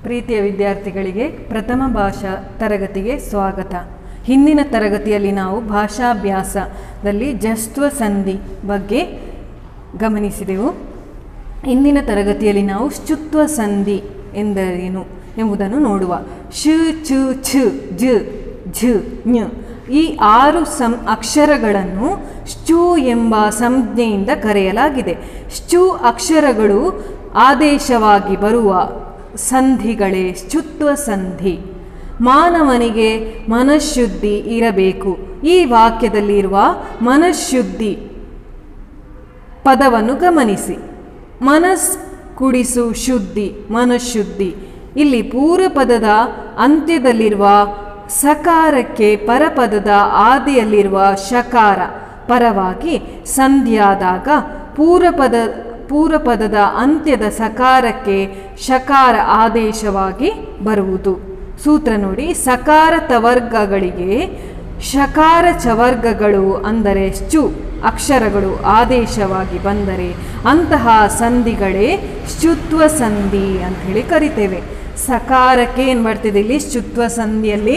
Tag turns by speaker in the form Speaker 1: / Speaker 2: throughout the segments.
Speaker 1: ಪ್ರೀತಿಯ ವಿದ್ಯಾರ್ಥಿಗಳಿಗೆ ಪ್ರಥಮ ಭಾಷಾ ತರಗತಿಗೆ ಸ್ವಾಗತ ಹಿಂದಿನ ತರಗತಿಯಲ್ಲಿ ನಾವು ಭಾಷಾಭ್ಯಾಸದಲ್ಲಿ ಜಸ್ತ್ವ ಸಂಧಿ ಬಗ್ಗೆ ಗಮನಿಸಿದೆವು ಇಂದಿನ ತರಗತಿಯಲ್ಲಿ ನಾವು ಶುತ್ವ ಸಂಧಿ ಎಂದರೇನು ಎಂಬುದನ್ನು ನೋಡುವ ಶು ಚು ಛ ಜ ಝ ಞ ಈ ಆರು ಸಂ ಅಕ್ಷರಗಳನ್ನು ಶ್ಚು ಎಂಬ ಸಂಜ್ಞೆಯಿಂದ ಕರೆಯಲಾಗಿದೆ ಶ್ಚು ಅಕ್ಷರಗಳು ಆದೇಶವಾಗಿ ಬರುವ ಸಂಧಿಗಳೇ ಶುತ್ವ ಸಂಧಿ ಮಾನವನಿಗೆ ಮನಃಶುದ್ಧಿ ಇರಬೇಕು ಈ ವಾಕ್ಯದಲ್ಲಿರುವ ಮನಃಶುದ್ಧಿ ಪದವನ್ನು ಗಮನಿಸಿ ಮನಸ್ ಕುಡಿಸು ಶುದ್ಧಿ ಮನಃಶುದ್ಧಿ ಇಲ್ಲಿ ಪೂರ್ವಪದದ ಅಂತ್ಯದಲ್ಲಿರುವ ಸಕಾರಕ್ಕೆ ಪರಪದದ ಆದಿಯಲ್ಲಿರುವ ಶಕಾರ ಪರವಾಗಿ ಸಂಧಿಯಾದಾಗ ಪೂರ್ವಪದ ಪೂರ್ವಪದದ ಅಂತ್ಯದ ಸಕಾರಕ್ಕೆ ಶಕಾರ ಆದೇಶವಾಗಿ ಬರುವುದು ಸೂತ್ರ ನೋಡಿ ಸಕಾರ ತವರ್ಗಗಳಿಗೆ ಶಕಾರ ಚವರ್ಗಗಳು ಅಂದರೆ ಶು ಅಕ್ಷರಗಳು ಆದೇಶವಾಗಿ ಬಂದರೆ ಅಂತಹ ಸಂಧಿಗಳೇ ಶುತ್ವ ಸಂಧಿ ಅಂತ ಹೇಳಿ ಕರಿತೇವೆ ಸಕಾರಕ್ಕೆ ಏನು ಬರ್ತಿದೆ ಇಲ್ಲಿ ಶುತ್ವ ಸಂಧಿಯಲ್ಲಿ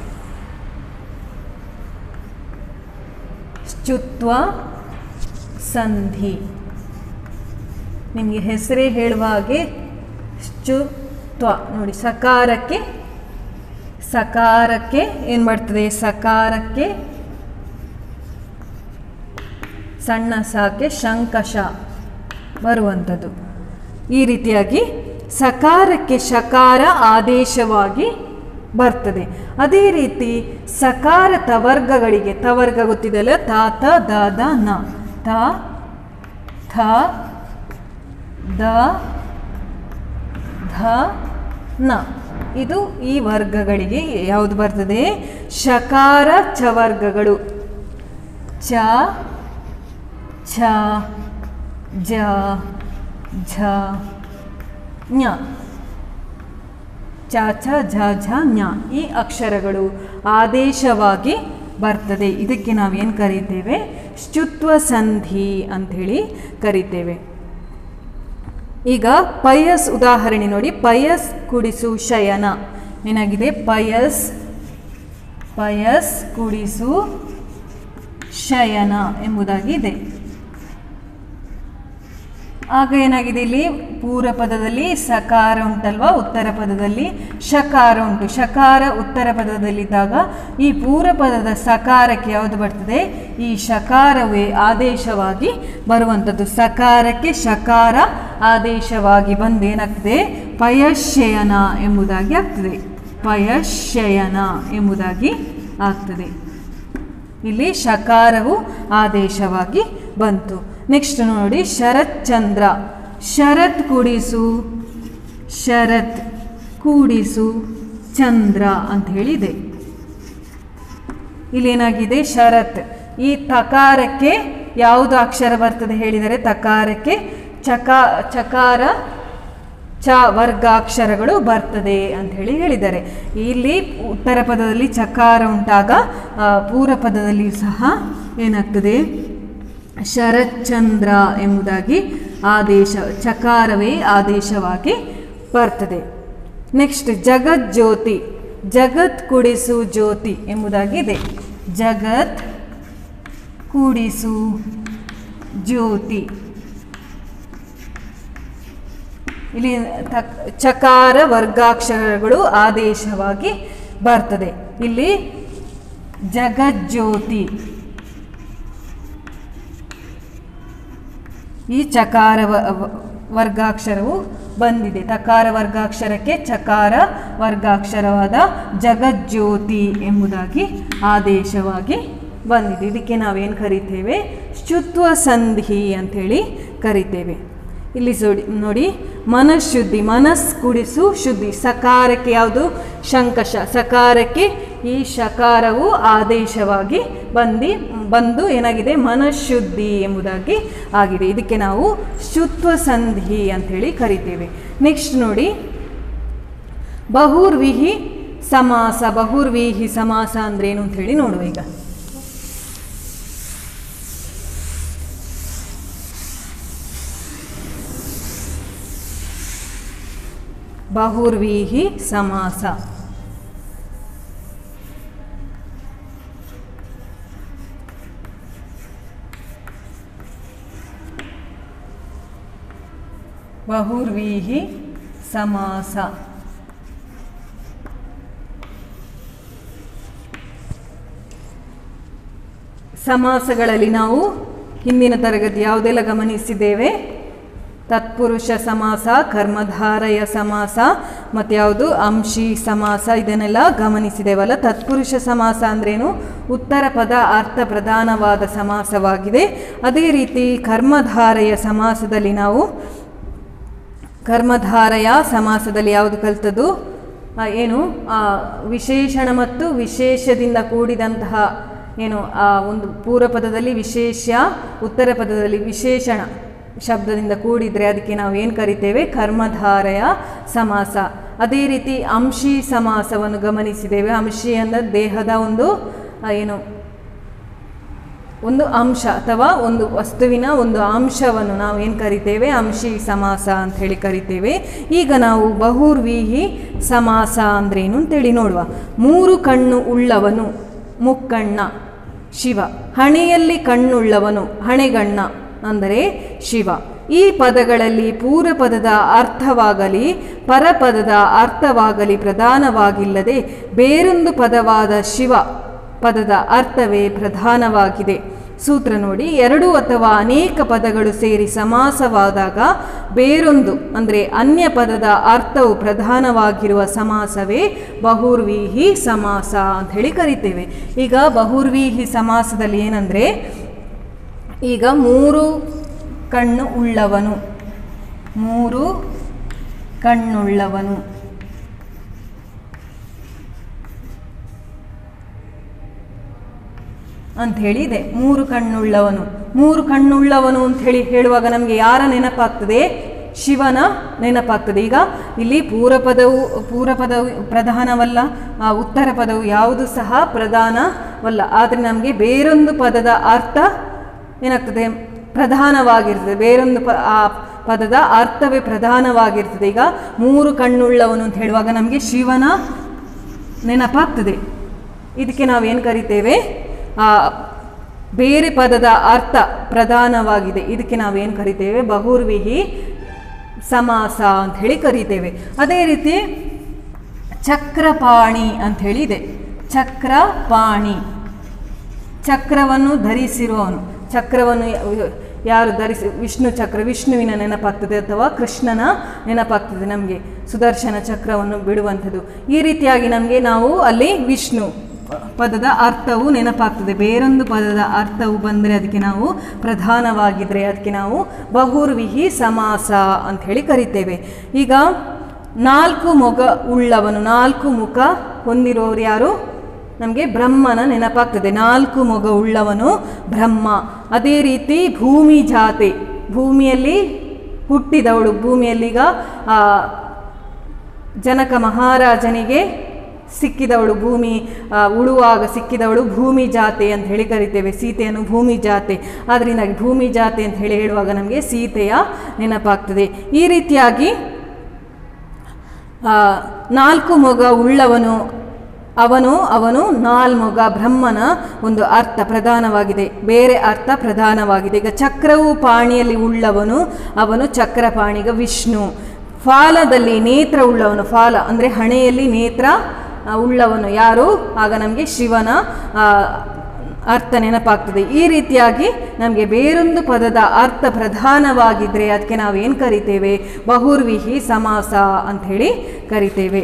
Speaker 1: ಶುತ್ವ ಸಂಧಿ ನಿಮಗೆ ಹೆಸರೇ ಹೇಳುವ ಹಾಗೆ ಶುತ್ವ ನೋಡಿ ಸಕಾರಕ್ಕೆ ಸಕಾರಕ್ಕೆ ಏನು ಮಾಡ್ತದೆ ಸಕಾರಕ್ಕೆ ಸಣ್ಣ ಸಾಕೆ ಶಂಕಶ ಬರುವಂಥದ್ದು ಈ ರೀತಿಯಾಗಿ ಸಕಾರಕ್ಕೆ ಶಕಾರ ಆದೇಶವಾಗಿ ಬರ್ತದೆ ಅದೇ ರೀತಿ ಸಕಾರ ತವರ್ಗಗಳಿಗೆ ತವರ್ಗ ಗೊತ್ತಿದೆಯಲ್ಲ ತ ತ ದ ದ ನ ತ ಥ ದ ಧ ನ ಇದು ಈ ವರ್ಗಗಳಿಗೆ ಯಾವುದು ಬರ್ತದೆ ಶಕಾರ ಚವರ್ಗಗಳು ಚ ಛ ಜ ಝ ಞ ಚ ಛ ಝ ಝ ಞ ಈ ಅಕ್ಷರಗಳು ಆದೇಶವಾಗಿ ಬರ್ತದೆ ಇದಕ್ಕೆ ನಾವೇನು ಕರಿತೇವೆ ಶುತ್ವ ಸಂಧಿ ಅಂಥೇಳಿ ಕರಿತೇವೆ ಈಗ ಪಯಸ್ ಉದಾಹರಣೆ ನೋಡಿ ಪಯಸ್ ಕುಡಿಸು ಶಯನ ಏನಾಗಿದೆ ಪಯಸ್ ಪಯಸ್ ಕುಡಿಸು ಶಯನ ಎಂಬುದಾಗಿದೆ ಆಗ ಏನಾಗಿದೆ ಇಲ್ಲಿ ಪೂರ್ವ ಪದದಲ್ಲಿ ಸಕಾರ ಉಂಟಲ್ವಾ ಉತ್ತರ ಪದದಲ್ಲಿ ಶಕಾರ ಉಂಟು ಶಕಾರ ಉತ್ತರ ಪದದಲ್ಲಿದ್ದಾಗ ಈ ಪೂರ್ವ ಪದದ ಸಕಾರಕ್ಕೆ ಯಾವುದು ಬರ್ತದೆ ಈ ಶಕಾರವೇ ಆದೇಶವಾಗಿ ಬರುವಂಥದ್ದು ಸಕಾರಕ್ಕೆ ಶಕಾರ ಆದೇಶವಾಗಿ ಬಂದು ಏನಾಗ್ತದೆ ಪಯಶಯನ ಎಂಬುದಾಗಿ ಆಗ್ತದೆ ಪಯಶಯನ ಎಂಬುದಾಗಿ ಆಗ್ತದೆ ಇಲ್ಲಿ ಶಕಾರವು ಆದೇಶವಾಗಿ ಬಂತು ನೆಕ್ಸ್ಟ್ ನೋಡಿ ಶರತ್ ಚಂದ್ರ ಶರತ್ ಕೂಡಿಸು ಶರತ್ ಕೂಡಿಸು ಚಂದ್ರ ಅಂತ ಹೇಳಿದೆ ಇಲ್ಲೇನಾಗಿದೆ ಶರತ್ ಈ ತಕಾರಕ್ಕೆ ಯಾವುದು ಅಕ್ಷರ ಬರ್ತದೆ ಹೇಳಿದರೆ ತಕಾರಕ್ಕೆ ಚಕಾ ಚಕಾರ ಚ ವರ್ಗಾಕ್ಷರಗಳು ಬರ್ತದೆ ಅಂತ ಹೇಳಿ ಹೇಳಿದ್ದಾರೆ ಇಲ್ಲಿ ಉತ್ತರ ಪದದಲ್ಲಿ ಚಕಾರ ಉಂಟಾಗ ಪೂರ್ವ ಪದದಲ್ಲಿ ಸಹ ಏನಾಗ್ತದೆ ಶರತ್ಚಂದ್ರ ಎಂಬುದಾಗಿ ಆದೇಶ ಚಕಾರವೇ ಆದೇಶವಾಗಿ ಬರ್ತದೆ ನೆಕ್ಸ್ಟ್ ಜಗಜ್ಯೋತಿ ಜಗತ್ ಕುಡಿಸು ಜ್ಯೋತಿ ಎಂಬುದಾಗಿದೆ ಜಗತ್ ಕೂಡಿಸು ಜ್ಯೋತಿ ಇಲ್ಲಿ ತಕ್ ಚಕಾರ ವರ್ಗಾಕ್ಷರಗಳು ಆದೇಶವಾಗಿ ಬರ್ತದೆ ಇಲ್ಲಿ ಜಗಜ್ಯೋತಿ ಈ ಚಕಾರ ವರ್ಗಾಕ್ಷರವು ಬಂದಿದೆ ತಕಾರ ವರ್ಗಾಕ್ಷರಕ್ಕೆ ಚಕಾರ ವರ್ಗಾಕ್ಷರವಾದ ಜಗಜ್ಯೋತಿ ಎಂಬುದಾಗಿ ಆದೇಶವಾಗಿ ಬಂದಿದೆ ಇದಕ್ಕೆ ನಾವೇನು ಕರಿತೇವೆ ಶುತ್ವ ಸಂಧಿ ಅಂಥೇಳಿ ಕರಿತೇವೆ ಇಲ್ಲಿ ಸೋಡಿ ನೋಡಿ ಮನಃಶುದ್ಧಿ ಮನಸ್ ಕುಡಿಸು ಶುದ್ಧಿ ಸಕಾರಕ್ಕೆ ಯಾವುದು ಶಂಕಷ ಸಕಾರಕ್ಕೆ ಈ ಶಕಾರವು ಆದೇಶವಾಗಿ ಬಂದು ಬಂದು ಏನಾಗಿದೆ ಮನಃಶುದ್ಧಿ ಎಂಬುದಾಗಿ ಆಗಿದೆ ಇದಕ್ಕೆ ನಾವು ಶುತ್ವ ಸಂಧಿ ಅಂಥೇಳಿ ಕರಿತೇವೆ ನೆಕ್ಸ್ಟ್ ನೋಡಿ ಬಹುರ್ವಿಹಿ ಸಮಾಸ ಬಹುರ್ವಿಹಿ ಸಮಾಸ ಅಂದ್ರೇನು ಅಂತ ಹೇಳಿ ನೋಡುವ ಈಗ ಬಹುರ್ವೀಹಿ ಸಮಾಸ ಬಹುರ್ವೀಹಿ ಸಮಾಸ ಸಮಾಸಗಳಲ್ಲಿ ನಾವು ಹಿಂದಿನ ತರಗತಿ ಯಾವುದೆಲ್ಲ ಗಮನಿಸಿದ್ದೇವೆ ತತ್ಪುರುಷ ಸಮಾಸ ಕರ್ಮಧಾರಯ ಸಮಾಸ ಮತ್ತು ಯಾವುದು ಅಂಶಿ ಸಮಾಸ ಇದನ್ನೆಲ್ಲ ಗಮನಿಸಿದ್ದೇವಲ್ಲ ತತ್ಪುರುಷ ಸಮಾಸ ಅಂದ್ರೇನು ಉತ್ತರ ಪದ ಅರ್ಥ ಪ್ರಧಾನವಾದ ಸಮಾಸವಾಗಿದೆ ಅದೇ ರೀತಿ ಕರ್ಮಧಾರಯ ಸಮಾಸದಲ್ಲಿ ನಾವು ಕರ್ಮಧಾರಯ ಸಮಾಸದಲ್ಲಿ ಯಾವುದು ಕಲ್ತದ್ದು ಆ, ಏನು ಆ, ವಿಶೇಷಣ ಮತ್ತು ವಿಶೇಷದಿಂದ ಕೂಡಿದಂತಹ ಏನು ಆ ಒಂದು ಪೂರ್ವ ಪದದಲ್ಲಿ ವಿಶೇಷ ಉತ್ತರ ಪದದಲ್ಲಿ ವಿಶೇಷಣ ಶಬ್ದದಿಂದ ಕೂಡಿದರೆ ಅದಕ್ಕೆ ನಾವು ಏನು ಕರಿತೇವೆ ಕರ್ಮಧಾರಯ ಸಮಾಸ ಅದೇ ರೀತಿ ಅಂಶಿ ಸಮಾಸವನ್ನು ಗಮನಿಸಿದ್ದೇವೆ ಅಂಶಿ ಅಂದರೆ ದೇಹದ ಒಂದು ಆ, ಏನು ಒಂದು ಅಂಶ ಅಥವಾ ಒಂದು ವಸ್ತುವಿನ ಒಂದು ಅಂಶವನ್ನು ನಾವು ಏನು ಕರಿತೇವೆ ಅಂಶಿ ಸಮಾಸ ಅಂತ ಹೇಳಿ ಕರಿತೇವೆ ಈಗ ನಾವು ಬಹುರ್ವೀಹಿ ಸಮಾಸ ಅಂದ್ರೇನು ಅಂತೇಳಿ ನೋಡುವ ಮೂರು ಕಣ್ಣು ಉಳ್ಳವನು ಮುಕ್ಕಣ್ಣ ಶಿವ ಹಣೆಯಲ್ಲಿ ಕಣ್ಣುಳ್ಳವನು ಹಣೆಗಣ್ಣ ಅಂದರೆ ಶಿವ ಈ ಪದಗಳಲ್ಲಿ ಪೂರ್ವ ಪದದ ಅರ್ಥವಾಗಲಿ ಪರಪದದ ಅರ್ಥವಾಗಲಿ ಪ್ರಧಾನವಾಗಿಲ್ಲದೆ ಬೇರೊಂದು ಪದವಾದ ಶಿವ ಪದದ ಅರ್ಥವೇ ಪ್ರಧಾನವಾಗಿದೆ ಸೂತ್ರ ನೋಡಿ ಎರಡು ಅಥವಾ ಅನೇಕ ಪದಗಳು ಸೇರಿ ಸಮಾಸವಾದಾಗ ಬೇರೊಂದು ಅಂದರೆ ಅನ್ಯ ಪದದ ಅರ್ಥವು ಪ್ರಧಾನವಾಗಿರುವ ಸಮಾಸವೇ ಬಹುರ್ವೀಹಿ ಸಮಾಸ ಅಂತ ಹೇಳಿ ಕರಿತೇವೆ ಈಗ ಬಹುರ್ವೀಹಿ ಸಮಾಸದಲ್ಲಿ ಏನಂದರೆ ಈಗ ಮೂರು ಕಣ್ಣು ಉಳ್ಳವನು ಮೂರು ಕಣ್ಣುಳ್ಳವನು ಅಂತ ಹೇಳಿ ಇದೆ ಮೂರು ಕಣ್ಣುಳ್ಳವನು ಮೂರು ಕಣ್ಣುಳ್ಳವನು ಅಂತ ಹೇಳಿ ಹೇಳುವಾಗ ನಮಗೆ ಯಾರ ನೆನಪಾಗ್ತದೆ ಶಿವನ ನೆನಪಾಗ್ತದೆ ಈಗ ಇಲ್ಲಿ ಪೂರ್ವಪದವು ಪೂರ್ವಪದವು ಪ್ರಧಾನವಲ್ಲ ಆ ಉತ್ತರ ಪದವು ಯಾವುದು ಸಹ ಪ್ರಧಾನವಲ್ಲ ಆದರೆ ನಮಗೆ ಬೇರೊಂದು ಪದದ ಅರ್ಥ ಏನಾಗ್ತದೆ ಪ್ರಧಾನವಾಗಿರ್ತದೆ ಬೇರೊಂದು ಪ ಆ ಪದದ ಅರ್ಥವೇ ಪ್ರಧಾನವಾಗಿರ್ತದೆ ಈಗ ಮೂರು ಕಣ್ಣುಳ್ಳವನು ಅಂತ ಹೇಳುವಾಗ ನಮಗೆ ಶಿವನ ನೆನಪಾಗ್ತದೆ ಇದಕ್ಕೆ ನಾವೇನು ಕರಿತೇವೆ ಆ ಬೇರೆ ಪದದ ಅರ್ಥ ಪ್ರಧಾನವಾಗಿದೆ ಇದಕ್ಕೆ ನಾವೇನು ಕರಿತೇವೆ ಬಹುರ್ವಿಹಿ ಸಮಾಸ ಅಂತ ಹೇಳಿ ಕರಿತೇವೆ ಅದೇ ರೀತಿ ಚಕ್ರಪಾಣಿ ಅಂತ ಹೇಳಿ ಇದೆ ಚಕ್ರಪಾಣಿ ಚಕ್ರವನ್ನು ಧರಿಸಿರುವವನು ಚಕ್ರವನ್ನು ಯ- ಯಾರು ಧರಿಸಿ ವಿಷ್ಣು ಚಕ್ರ ವಿಷ್ಣುವಿನ ನೆನಪಾಗ್ತದೆ ಅಥವಾ ಕೃಷ್ಣನ ನೆನಪಾಗ್ತದೆ ನಮಗೆ ಸುದರ್ಶನ ಚಕ್ರವನ್ನು ಬಿಡುವಂಥದ್ದು ಈ ರೀತಿಯಾಗಿ ನಮಗೆ ನಾವು ಅಲ್ಲಿ ವಿಷ್ಣು ಪದದ ಅರ್ಥವು ನೆನಪಾಗ್ತದೆ ಬೇರೊಂದು ಪದದ ಅರ್ಥವು ಬಂದರೆ ಅದಕ್ಕೆ ನಾವು ಪ್ರಧಾನವಾಗಿದ್ದರೆ ಅದಕ್ಕೆ ನಾವು ಬಹುರ್ವಿಹಿ ಸಮಾಸ ಅಂತ ಹೇಳಿ ಕರಿತೇವೆ ಈಗ ನಾಲ್ಕು ಮೊಗ ಉಳ್ಳವನು ನಾಲ್ಕು ಮುಖ ಹೊಂದಿರೋರು ಯಾರು ನಮಗೆ ಬ್ರಹ್ಮನ ನೆನಪಾಗ್ತದೆ ನಾಲ್ಕು ಮೊಗ ಉಳ್ಳವನು ಬ್ರಹ್ಮ ಅದೇ ರೀತಿ ಭೂಮಿ ಜಾತೆ ಭೂಮಿಯಲ್ಲಿ ಹುಟ್ಟಿದವಳು ಭೂಮಿಯಲ್ಲೀಗ ಆ, ಜನಕ ಮಹಾರಾಜನಿಗೆ ಸಿಕ್ಕಿದವಳು ಭೂಮಿ ಆ, ಉಳುವಾಗ ಸಿಕ್ಕಿದವಳು ಭೂಮಿ ಜಾತೆ ಅಂತ ಹೇಳಿ ಕರಿತೇವೆ ಸೀತೆಯನ್ನು ಭೂಮಿ ಜಾತೆ ಆದ್ದರಿಂದಾಗಿ ಭೂಮಿ ಜಾತೆ ಅಂತ ಹೇಳಿ ಹೇಳುವಾಗ ನಮಗೆ ಸೀತೆಯ ನೆನಪಾಗ್ತದೆ ಈ ರೀತಿಯಾಗಿ ಆ, ನಾಲ್ಕು ಮೊಗ ಉಳ್ಳವನು ಅವನು ಅವನು ನಾಲ್ಮೊಗ ಬ್ರಹ್ಮನ ಒಂದು ಅರ್ಥ ಪ್ರಧಾನವಾಗಿದೆ ಬೇರೆ ಅರ್ಥ ಪ್ರಧಾನವಾಗಿದೆ ಈಗ ಚಕ್ರವು ಪಾಣಿಯಲ್ಲಿ ಉಳ್ಳವನು ಅವನು ಚಕ್ರಪಾಣಿ ಈಗ ವಿಷ್ಣು ಫಾಲದಲ್ಲಿ ನೇತ್ರ ಉಳ್ಳವನು ಫಾಲ ಅಂದರೆ ಹಣೆಯಲ್ಲಿ ನೇತ್ರ ಆ, ಉಳ್ಳವನು ಯಾರು ಆಗ ನಮಗೆ ಶಿವನ ಆ, ಅರ್ಥ ನೆನಪಾಗ್ತದೆ ಈ ರೀತಿಯಾಗಿ ನಮಗೆ ಬೇರೊಂದು ಪದದ ಅರ್ಥ ಪ್ರಧಾನವಾಗಿದ್ದರೆ ಅದಕ್ಕೆ ನಾವು ಏನು ಕರಿತೇವೆ ಬಹುರ್ವಿಹಿ ಸಮಾಸ ಅಂತ ಹೇಳಿ ಕರಿತೇವೆ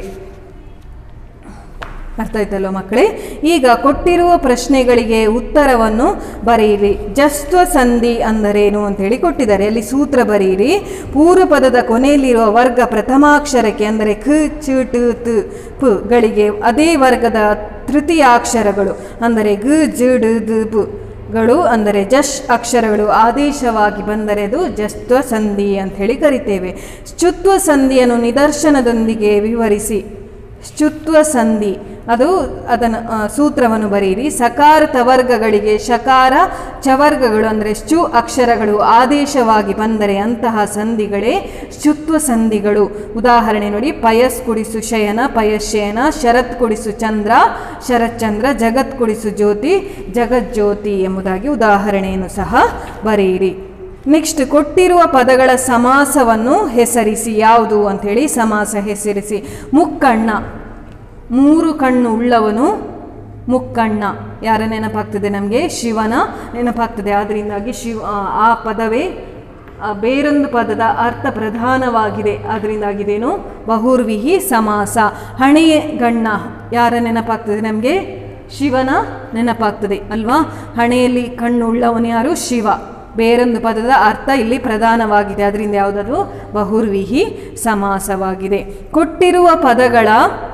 Speaker 1: ಅರ್ಥ ಆಯ್ತಲ್ವ ಮಕ್ಕಳೇ ಈಗ ಕೊಟ್ಟಿರುವ ಪ್ರಶ್ನೆಗಳಿಗೆ ಉತ್ತರವನ್ನು ಬರೆಯಿರಿ ಜಸ್ತ್ವ ಸಂಧಿ ಅಂದರೇನು ಅಂತ ಹೇಳಿ ಕೊಟ್ಟಿದ್ದಾರೆ ಅಲ್ಲಿ ಸೂತ್ರ ಬರೆಯಿರಿ ಪೂರ್ವ ಪದದ ಕೊನೆಯಲ್ಲಿರುವ ವರ್ಗ ಪ್ರಥಮಾಕ್ಷರಕ್ಕೆ ಅಂದರೆ ಖ ಚ ಟ ತ ಪ ಗಳಿಗೆ ಅದೇ ವರ್ಗದ ತೃತೀಯಾಕ್ಷರಗಳು ಅಂದರೆ ಗ ಜ ಡ ದ ಪ ಗಳು ಅಂದರೆ ಜಶ್ ಅಕ್ಷರಗಳು ಆದೇಶವಾಗಿ ಬಂದರೆ ಅದು ಜಸ್ತ್ವ ಸಂಧಿ ಅಂತ ಹೇಳಿ ಕರಿತೇವೆ ಶ್ಚುತ್ವ ಸಂಧಿಯನ್ನು ನಿದರ್ಶನದೊಂದಿಗೆ ವಿವರಿಸಿ ಶ್ಚುತ್ವ ಸಂಧಿ ಅದು ಅದನ್ನು ಆ, ಸೂತ್ರವನ್ನು ಬರೆಯಿರಿ ಸಕಾರ ತವರ್ಗಗಳಿಗೆ ಶಕಾರ ಚವರ್ಗಗಳು ಅಂದರೆ ಶು ಅಕ್ಷರಗಳು ಆದೇಶವಾಗಿ ಬಂದರೆ ಅಂತಹ ಸಂಧಿಗಳೇ ಶುತ್ವ ಸಂಧಿಗಳು ಉದಾಹರಣೆ ನೋಡಿ ಪಯಸ್ ಕುಡಿಸು ಶಯನ ಪಯಶಯನ ಶರತ್ ಕುಡಿಸು ಚಂದ್ರ ಶರತ್ಚಂದ್ರ ಜಗತ್ ಕುಡಿಸು ಜ್ಯೋತಿ ಜಗಜ್ಯೋತಿ ಎಂಬುದಾಗಿ ಉದಾಹರಣೆಯನ್ನು ಸಹ ಬರೆಯಿರಿ ನೆಕ್ಸ್ಟ್ ಕೊಟ್ಟಿರುವ ಪದಗಳ ಸಮಾಸವನ್ನು ಹೆಸರಿಸಿ ಯಾವುದು ಅಂಥೇಳಿ ಸಮಾಸ ಹೆಸರಿಸಿ ಮುಕ್ಕಣ್ಣ ಮೂರು ಕಣ್ಣು ಉಳ್ಳವನು ಮುಕ್ಕಣ್ಣ ಯಾರ ನೆನಪಾಗ್ತದೆ ನಮಗೆ ಶಿವನ ನೆನಪಾಗ್ತದೆ ಆದ್ದರಿಂದಾಗಿ ಶಿವ ಆ- ಆ ಪದವೇ ಆ ಬೇರೊಂದು ಪದದ ಅರ್ಥ ಪ್ರಧಾನವಾಗಿದೆ ಅದರಿಂದಾಗಿದೇನು ಬಹುರ್ವಿಹಿ ಸಮಾಸ ಹಣೆಯ ಗಣ್ಣ ಯಾರ ನೆನಪಾಗ್ತದೆ ನಮಗೆ ಶಿವನ ನೆನಪಾಗ್ತದೆ ಅಲ್ವಾ ಹಣೆಯಲ್ಲಿ ಕಣ್ಣು ಉಳ್ಳವನು ಯಾರು ಶಿವ ಬೇರೊಂದು ಪದದ ಅರ್ಥ ಇಲ್ಲಿ ಪ್ರಧಾನವಾಗಿದೆ ಅದರಿಂದ ಯಾವುದದು ಬಹುರ್ವಿಹಿ ಸಮಾಸವಾಗಿದೆ ಕೊಟ್ಟಿರುವ ಪದಗಳ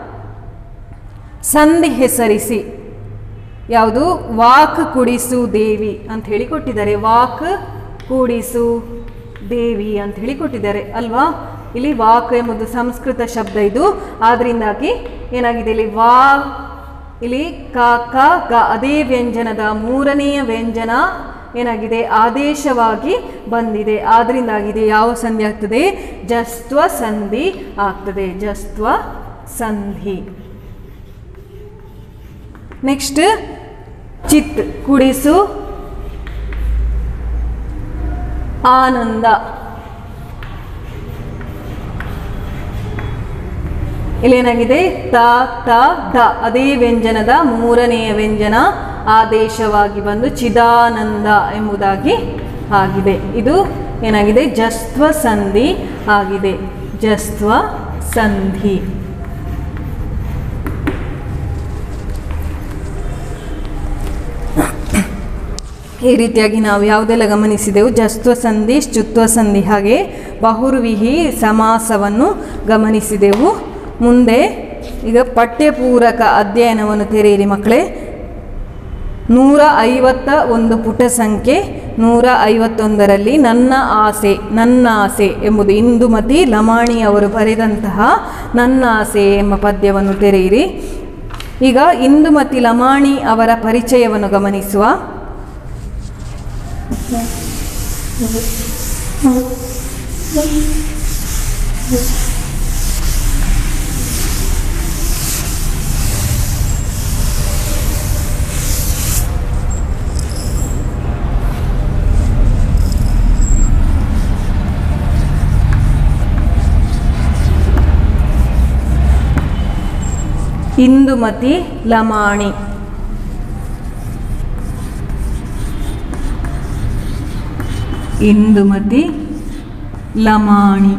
Speaker 1: ಸಂಧಿ ಹೆಸರಿಸಿ ಯಾವುದು ವಾಕ್ ಕುಡಿಸು ದೇವಿ ಅಂತ ಹೇಳಿ ಕೊಟ್ಟಿದ್ದಾರೆ ವಾಕ್ ಕೂಡಿಸು ದೇವಿ ಅಂತ ಹೇಳಿ ಕೊಟ್ಟಿದ್ದಾರೆ ಅಲ್ವಾ ಇಲ್ಲಿ ವಾಕ್ ಎಂಬುದು ಸಂಸ್ಕೃತ ಶಬ್ದ ಇದು ಆದ್ರಿಂದಾಗಿ ಏನಾಗಿದೆ ಇಲ್ಲಿ ವಾ ಇಲ್ಲಿ ಕ ಕ ಗ ಅದೇ ವ್ಯಂಜನದ ಮೂರನೆಯ ವ್ಯಂಜನ ಏನಾಗಿದೆ ಆದೇಶವಾಗಿ ಬಂದಿದೆ ಆದ್ರಿಂದಾಗಿದೆ ಯಾವ ಸಂಧಿ ಆಗ್ತದೆ ಜಸ್ತ್ವ ಸಂಧಿ ಆಗ್ತದೆ ಜಸ್ತ್ವ ಸಂಧಿ ನೆಕ್ಸ್ಟ್ ಚಿತ್ ಕುಡಿಸು ಆನಂದ ಇಲ್ಲೇನಾಗಿದೆ ತ ತ ದ ಅದೇ ವ್ಯಂಜನದ ಮೂರನೆಯ ವ್ಯಂಜನ ಆದೇಶವಾಗಿ ಬಂದು ಚಿದಾನಂದ ಎಂಬುದಾಗಿ ಆಗಿದೆ ಇದು ಏನಾಗಿದೆ ಜಸ್ತ್ವ ಸಂಧಿ ಆಗಿದೆ ಜಸ್ತ್ವ ಸಂಧಿ ಈ ರೀತಿಯಾಗಿ ನಾವು ಯಾವುದೆಲ್ಲ ಗಮನಿಸಿದೆವು ಜಸ್ತ್ವ ಸಂಧಿ ಶುತ್ವ ಸಂಧಿ ಹಾಗೆ ಬಹುರ್ವಿಹಿ ಸಮಾಸವನ್ನು ಗಮನಿಸಿದೆವು ಮುಂದೆ ಈಗ ಪಠ್ಯಪೂರಕ ಅಧ್ಯಯನವನ್ನು ತೆರೆಯಿರಿ ಮಕ್ಕಳೇ ನೂರ ಐವತ್ತ ಒಂದು ಪುಟ ಸಂಖ್ಯೆ ನೂರ ಐವತ್ತೊಂದರಲ್ಲಿ ನನ್ನ ಆಸೆ ನನ್ನ ಆಸೆ ಎಂಬುದು ಇಂದುಮತಿ ಲಮಾಣಿ ಅವರು ಬರೆದಂತಹ ನನ್ನ ಆಸೆ ಎಂಬ ಪದ್ಯವನ್ನು ತೆರೆಯಿರಿ ಈಗ ಇಂದುಮತಿ ಲಮಾಣಿ ಅವರ ಪರಿಚಯವನ್ನು ಗಮನಿಸುವ ಇಂದುಮತಿ ಲಮಾಣಿ ಇಂದುಮತಿ ಲಮಾಣಿ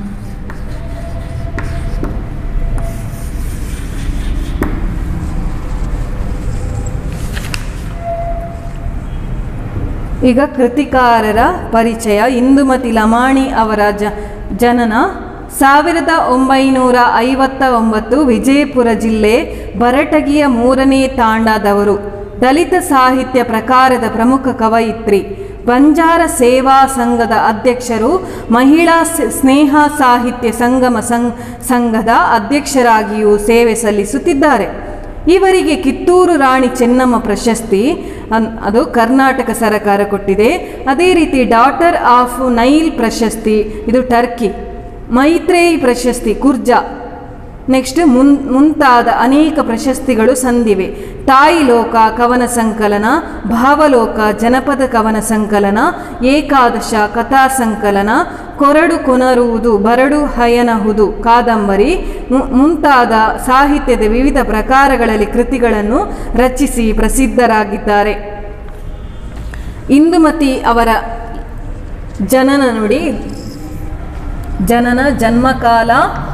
Speaker 1: ಈಗ ಕೃತಿಕಾರರ ಪರಿಚಯ ಇಂದುಮತಿ ಲಮಾಣಿ ಅವರ ಜ ಜನನ ಸಾವಿರದ ಒಂಬೈನೂರ ಐವತ್ತ ಒಂಬತ್ತು ವಿಜಯಪುರ ಜಿಲ್ಲೆ ಬರಟಗಿಯ ಮೂರನೇ ತಾಂಡದವರು ದಲಿತ ಸಾಹಿತ್ಯ ಪ್ರಕಾರದ ಪ್ರಮುಖ ಕವಯಿತ್ರಿ ಬಂಜಾರ ಸೇವಾ ಸಂಘದ ಅಧ್ಯಕ್ಷರು ಮಹಿಳಾ ಸ- ಸ್ನೇಹ ಸಾಹಿತ್ಯ ಸಂಗಮ ಸಂಘ ಸಂಘದ ಅಧ್ಯಕ್ಷರಾಗಿಯೂ ಸೇವೆ ಸಲ್ಲಿಸುತ್ತಿದ್ದಾರೆ ಇವರಿಗೆ ಕಿತ್ತೂರು ರಾಣಿ ಚೆನ್ನಮ್ಮ ಪ್ರಶಸ್ತಿ ಅನ್- ಅದು ಕರ್ನಾಟಕ ಸರಕಾರ ಕೊಟ್ಟಿದೆ ಅದೇ ರೀತಿ ಡಾಟರ್ ಆಫ್ ನೈಲ್ ಪ್ರಶಸ್ತಿ ಇದು ಟರ್ಕಿ ಮೈತ್ರೇಯಿ ಪ್ರಶಸ್ತಿ ಕುರ್ಜಾ ನೆಕ್ಸ್ಟ್ ಮುನ್ ಮುಂತಾದ ಅನೇಕ ಪ್ರಶಸ್ತಿಗಳು ಸಂದಿವೆ ತಾಯಿ ಲೋಕ ಕವನ ಸಂಕಲನ ಭಾವಲೋಕ ಜನಪದ ಕವನ ಸಂಕಲನ ಏಕಾದಶ ಕಥಾ ಸಂಕಲನ ಕೊರಡು ಕೊನರುವುದು ಬರಡು ಹಯನಹುದು ಕಾದಂಬರಿ ಮು- ಮುಂತಾದ ಸಾಹಿತ್ಯದ ವಿವಿಧ ಪ್ರಕಾರಗಳಲ್ಲಿ ಕೃತಿಗಳನ್ನು ರಚಿಸಿ ಪ್ರಸಿದ್ಧರಾಗಿದ್ದಾರೆ ಇಂದುಮತಿ ಅವರ ಜನನ ನೋಡಿ ಜನನ ಜನ್ಮಕಾಲ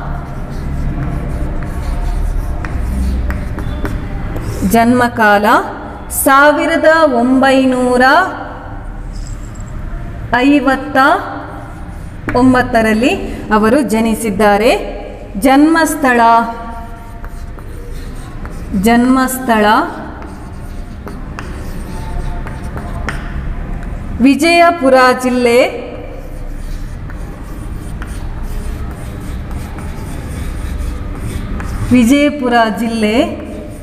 Speaker 1: ಜನ್ಮಕಾಲ ಸಾವಿರದ ಒಂಬೈನೂರ ಐವತ್ತ ಒಂಬತ್ತರಲ್ಲಿ ಅವರು ಜನಿಸಿದ್ದಾರೆ ಜನ್ಮಸ್ಥಳ ಜನ್ಮಸ್ಥಳ ವಿಜಯಪುರ ಜಿಲ್ಲೆ ವಿಜಯಪುರ ಜಿಲ್ಲೆ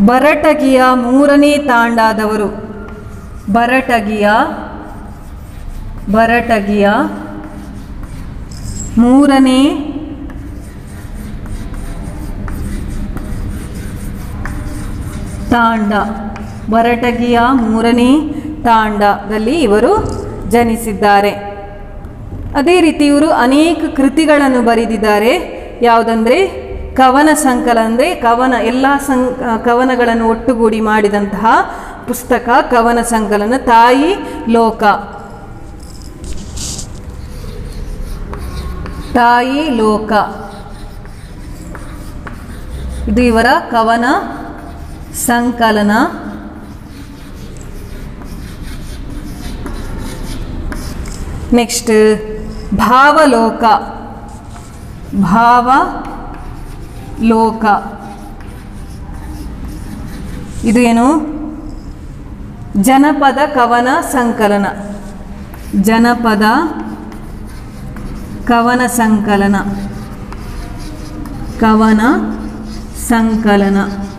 Speaker 1: ಬರಟಗಿಯ ಮೂರನೇ ತಾಂಡಾದವರು ಬರಟಗಿಯ ಬರಟಗಿಯ ಮೂರನೇ ತಾಂಡ ಬರಟಗಿಯ ಮೂರನೇ ತಾಂಡದಲ್ಲಿ ಇವರು ಜನಿಸಿದ್ದಾರೆ ಅದೇ ರೀತಿ ಇವರು ಅನೇಕ ಕೃತಿಗಳನ್ನು ಬರೆದಿದ್ದಾರೆ ಯಾವುದಂದರೆ ಕವನ ಸಂಕಲನ ಅಂದರೆ ಕವನ ಎಲ್ಲ ಸಂ ಕವನಗಳನ್ನು ಒಟ್ಟುಗೂಡಿ ಮಾಡಿದಂತಹ ಪುಸ್ತಕ ಕವನ ಸಂಕಲನ ತಾಯಿ ಲೋಕ ತಾಯಿ ಲೋಕ ಇದು ಇವರ ಕವನ ಸಂಕಲನ ನೆಕ್ಸ್ಟ್ ಭಾವಲೋಕ ಭಾವ ಲೋಕ ಇದು ಏನು ಜನಪದ ಕವನ ಸಂಕಲನ ಜನಪದ ಕವನ ಸಂಕಲನ ಕವನ ಸಂಕಲನ